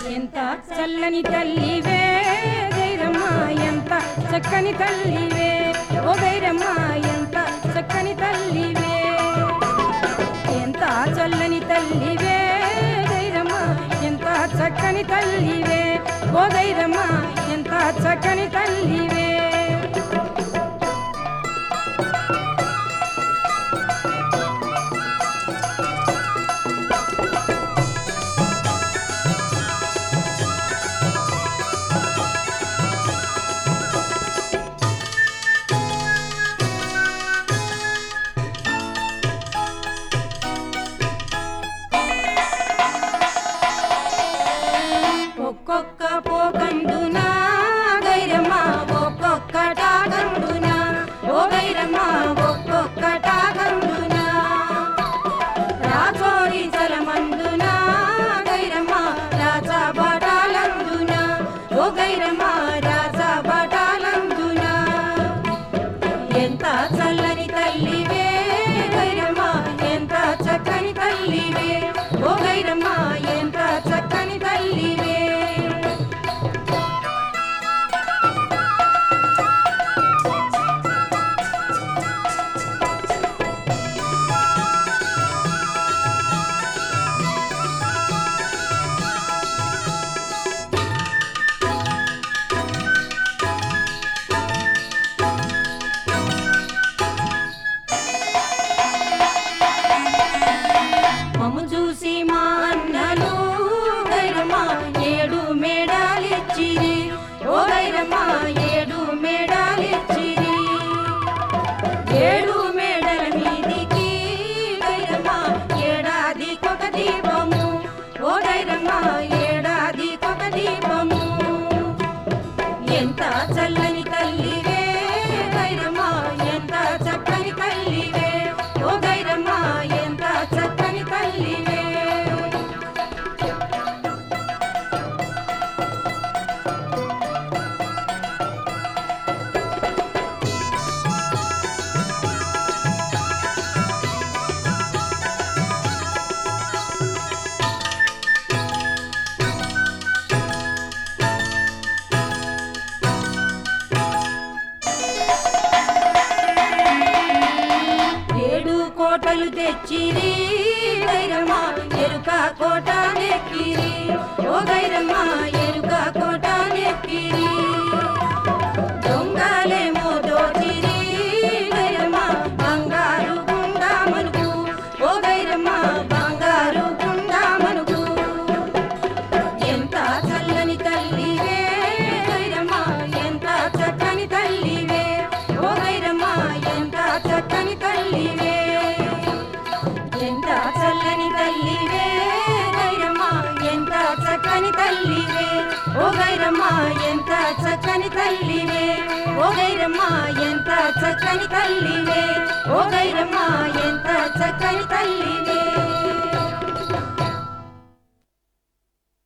ఎంత చల్లని తల్లివే గైరమ్మ ఎంత చక్కని తల్లివే ఓ గైరమ్మ ఎంత చక్కని తల్లివే ఎంత చల్లని తల్లివే గైరమ్మ ఎంత చక్కని తల్లివే ఓ గైరమ్మ ఎంత చక్కని తల్లివే ఒక్కొక్క పోకందున గైరమ్మ ఒక్కొక్క టాగందున ఓ గైరమ్మ ఒక్కొక్క టాగందున రాజోరి జలమందున గైరమ్మ రాజా బటాలందున ఓ గైరమ్మ రాజా బటాలందున ఎంత చల్లని తల్లివే గైరమ్మ ఎంత చక్కని తల్లివే ఓ గైరమ్మ ఎంత చక్కని తల్లివే మమ్ము చూసి మా అన్నలు గైరమ్మ ఏడు మేడాలిచ్చిరి ఓ గైరమ్మ ఏడు మేడాలిచ్చిరి ఏడు మేడల మీదికి గైరమ్మ ఏడాది కొక దీపము ఓ గైరమ్మ ఏడాది కొక దీపము ఎంత చల్లని తల్లివే గైరమ్మ ఎంత చక్కని తల్లివే ఓ గైరమ్మ ఎంత చక్కని తల్లివే ఏడు కోటలు తెచ్చిరి గైరమ్మ ఎరుక కోట నెక్కిరి ఓ గైరమ్మ ఎరుక కోట నెక్కిరి దొంగలేమో దోచిరి గైరమ్మ బంగారు గుండా మనుకు ఓ గైరమ్మ బంగారు గుండా మనుకు ఎంత చల్లని తల్లివే గైరమ్మ ఎంత చక్కని తల్లివే ఓ గైరమ్మ ఎంత చక్కని తల్లివే ఎంత చల్లని తల్లివే గైరమ్మ ఎంత చక్కని తల్లివే ఓ గైరమ్మ ఎంత చక్కని తల్లివే ఓ గైరమ్మ ఎంత చక్కని తల్లివే ఓ గైరమ్మ ఎంత చక్కని తల్లివే